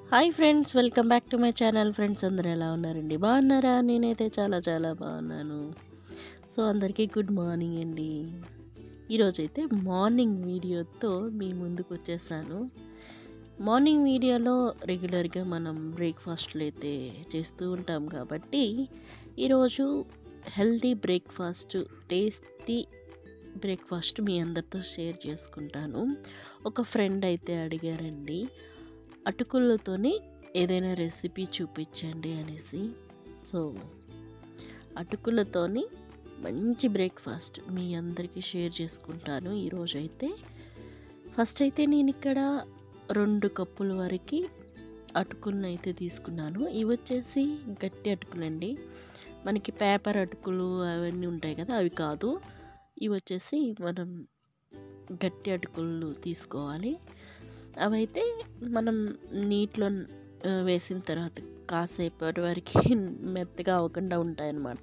hi friends welcome back to my channel friends అందరూ ఎలా ఉన్నారండి బాగున్నారా నేనైతే చాలా చాలా బాగున్నాను సో అందరికీ గుడ్ మార్నింగ్ అండి ఈరోజైతే మార్నింగ్ వీడియోతో మీ ముందుకు వచ్చేసాను మార్నింగ్ వీడియోలో రెగ్యులర్గా మనం బ్రేక్ఫాస్ట్లు అయితే చేస్తూ ఉంటాం కాబట్టి ఈరోజు హెల్తీ బ్రేక్ఫాస్ట్ టేస్టీ బ్రేక్ఫాస్ట్ మీ అందరితో షేర్ చేసుకుంటాను ఒక ఫ్రెండ్ అయితే అడిగారండి అటుకులతోని ఏదైనా రెసిపీ చూపించండి అనేసి సో అటుకులతోని మంచి బ్రేక్ఫాస్ట్ మీ అందరికీ షేర్ చేసుకుంటాను ఈరోజు అయితే ఫస్ట్ అయితే నేను ఇక్కడ రెండు కప్పుల వరకు అటుకులను అయితే తీసుకున్నాను ఇవి వచ్చేసి గట్టి అటుకులండి మనకి పేపర్ అటుకులు అవన్నీ ఉంటాయి కదా అవి కాదు ఇవి వచ్చేసి మనం గట్టి అటుకులు తీసుకోవాలి అవైతే మనం నీటిలో ఆ, వేసిన తర్వాత కాసేపటి వరకు మెత్తగా అవ్వకుండా ఉంటాయన్నమాట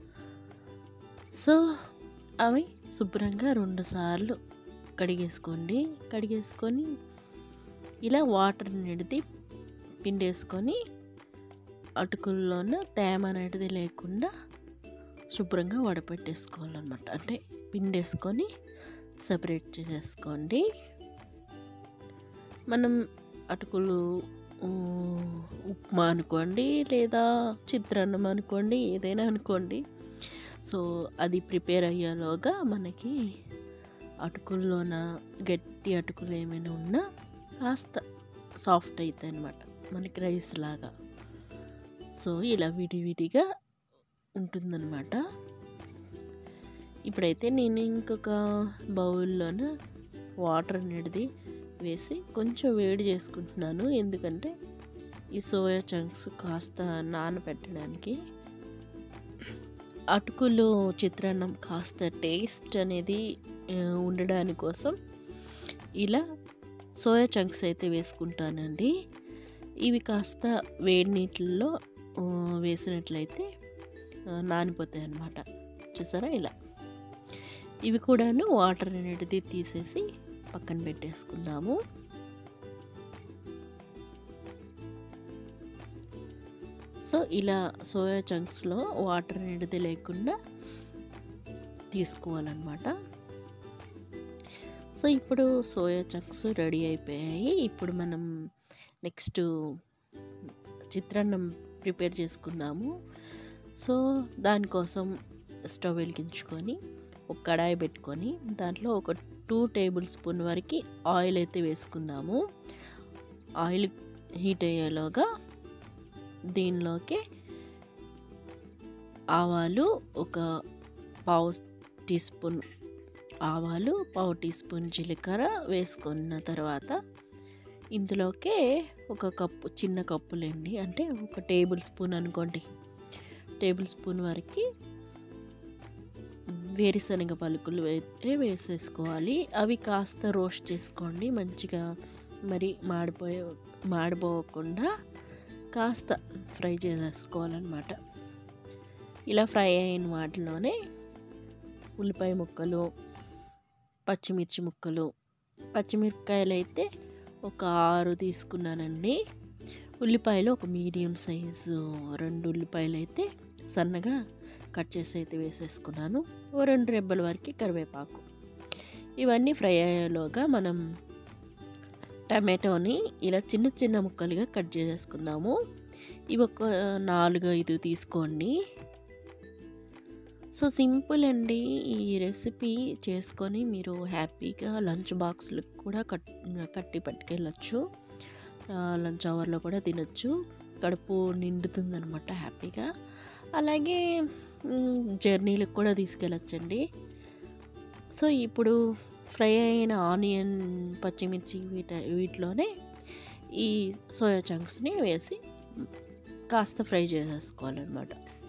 సో అవి శుభ్రంగా రెండు సార్లు కడిగేసుకోండి కడిగేసుకొని ఇలా వాటర్ నిడిది పిండేసుకొని అటుకుల్లోన తేమ అనేది లేకుండా శుభ్రంగా వడపెట్టేసుకోవాలన్నమాట అంటే పిండేసుకొని సపరేట్ చేసేసుకోండి మనం అటుకులు ఊ, ఉప్మా అనుకోండి లేదా చిత్రాన్నం అనుకోండి ఏదైనా అనుకోండి సో అది ప్రిపేర్ అయ్యేలోగా మనకి అటుకుల్లోన గట్టి అటుకులు ఏమైనా ఉన్నా కాస్త సాఫ్ట్ అవుతాయి అన్నమాట మనకి రైస్ లాగా సో ఇలా విడివిడిగా ఉంటుందన్నమాట ఇప్పుడైతే నేను ఇంకొక బౌల్లోన వాటర్ అనేది వేసి కొంచెం వేడి చేసుకుంటున్నాను ఎందుకంటే ఈ సోయా చంక్స్ కాస్త నానబెట్టడానికి అటుకులు చిత్రాన్నం కాస్త టేస్ట్ అనేది ఆ, ఉండడాని కోసం ఇలా సోయా చంక్స్ అయితే వేసుకుంటానండి ఇవి కాస్త వేడి నీటిల్లో ఆ, వేసినట్లయితే ఆ, నానిపోతాయి అన్నమాట చూసారా ఇలా ఇవి కూడాను వాటర్ అనేది తీసేసి పక్కన పెట్టేసుకుందాము సో ఇలా సోయా చంక్స్లో వాటర్ అనేది లేకుండా తీసుకోవాలన్నమాట సో ఇప్పుడు సోయా చంక్స్ రెడీ అయిపోయాయి ఇప్పుడు మనం నెక్స్ట్ చిత్రాన్నం ప్రిపేర్ చేసుకుందాము సో దానికోసం స్టవ్ వెలిగించుకొని ఒక కడాయి పెట్టుకొని దాంట్లో ఒక టూ టేబుల్ స్పూన్ వరకు ఆయిల్ అయితే వేసుకుందాము ఆయిల్ హీట్ అయ్యేలోగా దీనిలోకి ఆవాలు ఒక పావు టీ స్పూన్ ఆవాలు పావు టీ స్పూన్ జీలకర్ర వేసుకున్న తర్వాత ఇందులోకే ఒక కప్పు చిన్న కప్పులేండి అంటే ఒక టేబుల్ స్పూన్ అనుకోండి టేబుల్ స్పూన్ వరకు వేరుశనగ పలుకులు అయితే వేసేసుకోవాలి అవి కాస్త రోస్ట్ చేసుకోండి మంచిగా మరి మాడిపోయే మాడిపోకుండా కాస్త ఫ్రై చేసేసుకోవాలన్నమాట ఇలా ఫ్రై అయిన వాటిలోనే ఉల్లిపాయ ముక్కలు పచ్చిమిర్చి ముక్కలు పచ్చిమిరపకాయలు అయితే ఒక ఆరు తీసుకున్నానండి ఉల్లిపాయలు ఒక మీడియం సైజు రెండు ఉల్లిపాయలు అయితే సన్నగా కట్ చేసి అయితే వేసేసుకున్నాను ఓ రెండు రెబ్బల వరకు కరివేపాకు ఇవన్నీ ఫ్రై అయ్యేలోగా మనం టమాటోని ఇలా చిన్న చిన్న ముక్కలుగా కట్ చేసేసుకుందాము ఇవి ఒక నాలుగు ఐదు తీసుకోండి సో సింపుల్ అండి ఈ రెసిపీ చేసుకొని మీరు హ్యాపీగా లంచ్ బాక్స్లకు కూడా కట్ కట్టి పట్టుకెళ్ళచ్చు లంచ్ అవర్లో కూడా తినొచ్చు కడుపు నిండుతుందనమాట హ్యాపీగా అలాగే మ్, జర్నీలకు కూడా తీసుకెళ్ళచ్చండి సో ఇప్పుడు ఫ్రై అయిన ఆనియన్ పచ్చిమిర్చి వీట వీటిలోనే ఈ సోయా చంక్స్ని వేసి కాస్త ఫ్రై చేసేసుకోవాలన్నమాట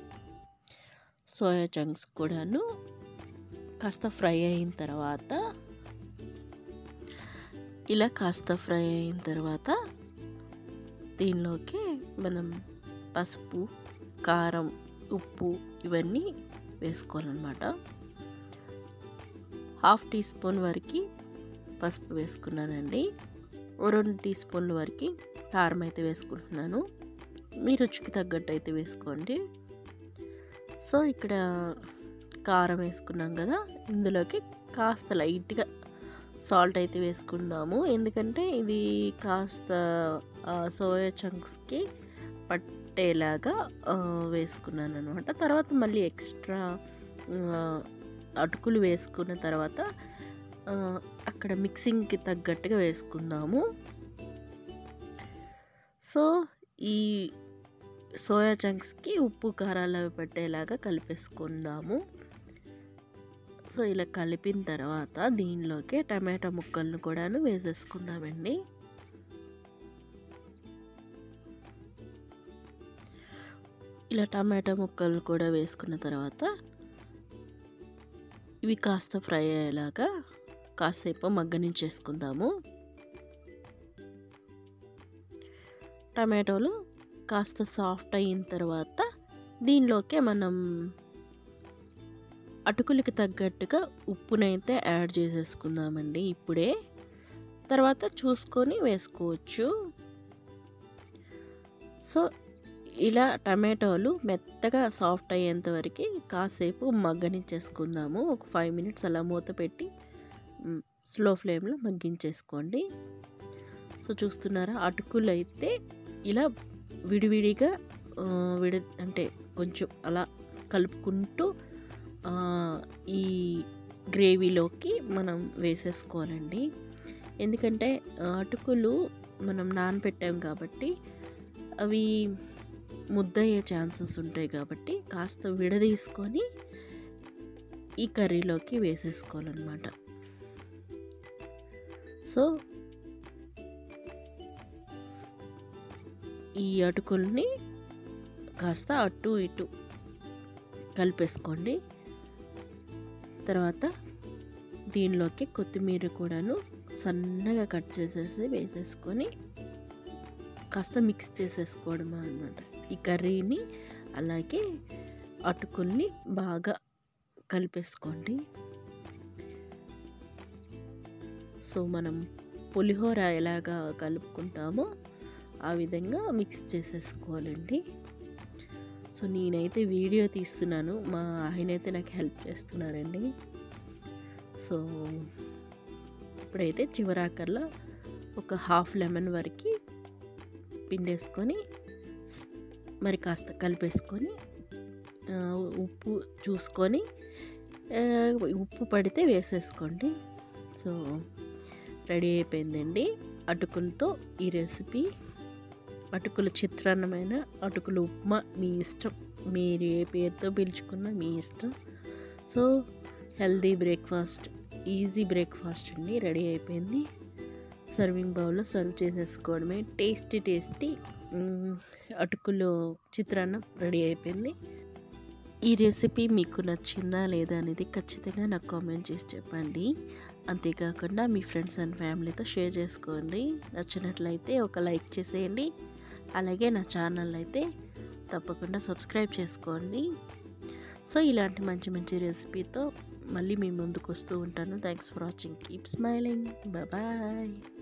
సోయా చంక్స్ కూడాను కాస్త ఫ్రై అయిన తర్వాత ఇలా కాస్త ఫ్రై అయిన తర్వాత దీనిలోకి మనం పసుపు కారం ఉప్పు ఇవన్నీ వేసుకోవాలన్నమాట హాఫ్ టీ స్పూన్ వరకు పసుపు వేసుకున్నానండి ఓ రెండు టీ స్పూన్ల వరకు కారం అయితే వేసుకుంటున్నాను మీ రుచికి తగ్గట్టు అయితే వేసుకోండి సో ఇక్కడ కారం వేసుకున్నాం కదా ఇందులోకి కాస్త లైట్గా సాల్ట్ అయితే వేసుకుందాము ఎందుకంటే ఇది కాస్త సోయా చంక్స్కి పట్టేలాగా వేసుకున్నాను అనమాట తర్వాత మళ్ళీ ఎక్స్ట్రా అటుకులు వేసుకున్న తర్వాత అక్కడ మిక్సింగ్కి తగ్గట్టుగా వేసుకుందాము సో ఈ సోయా చంక్స్కి ఉప్పు కారాలు అవి పట్టేలాగా కలిపేసుకుందాము సో ఇలా కలిపిన తర్వాత దీనిలోకి టమాటా ముక్కలను కూడాను వేసేసుకుందామండి ఇలా టమాటా ముక్కలు కూడా వేసుకున్న తర్వాత ఇవి కాస్త ఫ్రై అయ్యేలాగా కాసేపు మగ్గనించేసుకుందాము టమాటోలు కాస్త సాఫ్ట్ అయిన తర్వాత దీనిలోకే మనం అటుకులకి తగ్గట్టుగా ఉప్పునైతే యాడ్ చేసేసుకుందామండి ఇప్పుడే తర్వాత చూసుకొని వేసుకోవచ్చు సో ఇలా టమాటోలు మెత్తగా సాఫ్ట్ అయ్యేంత వరకు కాసేపు మగ్గనిచ్చేసుకుందాము ఒక ఫైవ్ మినిట్స్ అలా మూత పెట్టి స్లో ఫ్లేమ్లో మగ్గించేసుకోండి సో చూస్తున్నారా అటుకులు అయితే ఇలా విడివిడిగా విడి అంటే కొంచెం అలా కలుపుకుంటూ ఈ గ్రేవీలోకి మనం వేసేసుకోవాలండి ఎందుకంటే అటుకులు మనం నానబెట్టాం కాబట్టి అవి ముద్దయ్యే ఛాన్సెస్ ఉంటాయి కాబట్టి కాస్త విడదీసుకొని ఈ కర్రీలోకి వేసేసుకోవాలన్నమాట సో ఈ అటుకుల్ని కాస్త అటు ఇటు కలిపేసుకోండి తర్వాత దీనిలోకి కొత్తిమీర కూడాను సన్నగా కట్ చేసేసి వేసేసుకొని కాస్త మిక్స్ చేసేసుకోవడం అనమాట ఈ కర్రీని అలాగే అటుకుల్ని బాగా కలిపేసుకోండి సో మనం పులిహోర ఎలాగా కలుపుకుంటామో ఆ విధంగా మిక్స్ చేసేసుకోవాలండి సో నేనైతే వీడియో తీస్తున్నాను మా ఆయన అయితే నాకు హెల్ప్ చేస్తున్నారండి సో ఇప్పుడైతే చివరాకర్లో ఒక హాఫ్ లెమన్ వరకు పిండేసుకొని మరి కాస్త కలిపేసుకొని ఉప్పు చూసుకొని ఉప్పు పడితే వేసేసుకోండి సో రెడీ అయిపోయిందండి అటుకులతో ఈ రెసిపీ అటుకుల చిత్రాన్నమైన అటుకుల ఉప్మా మీ ఇష్టం మీరు ఏ పేరుతో పిలుచుకున్నా మీ ఇష్టం so healthy breakfast easy breakfast అండి రెడీ అయిపోయింది సర్వింగ్ బౌల్లో సర్వ్ చేసేసుకోవడమే టేస్టీ టేస్టీ అటుకులు చిత్రాన్నం రెడీ అయిపోయింది ఈ రెసిపీ మీకు నచ్చిందా లేదా అనేది ఖచ్చితంగా నాకు కామెంట్ చేసి చెప్పండి అంతేకాకుండా మీ ఫ్రెండ్స్ అండ్ ఫ్యామిలీతో షేర్ చేసుకోండి నచ్చినట్లయితే ఒక లైక్ చేసేయండి అలాగే నా ఛానల్ అయితే తప్పకుండా సబ్స్క్రైబ్ చేసుకోండి సో ఇలాంటి మంచి మంచి రెసిపీతో మళ్ళీ మీ ముందుకు వస్తూ ఉంటాను thanks for watching keep smiling bye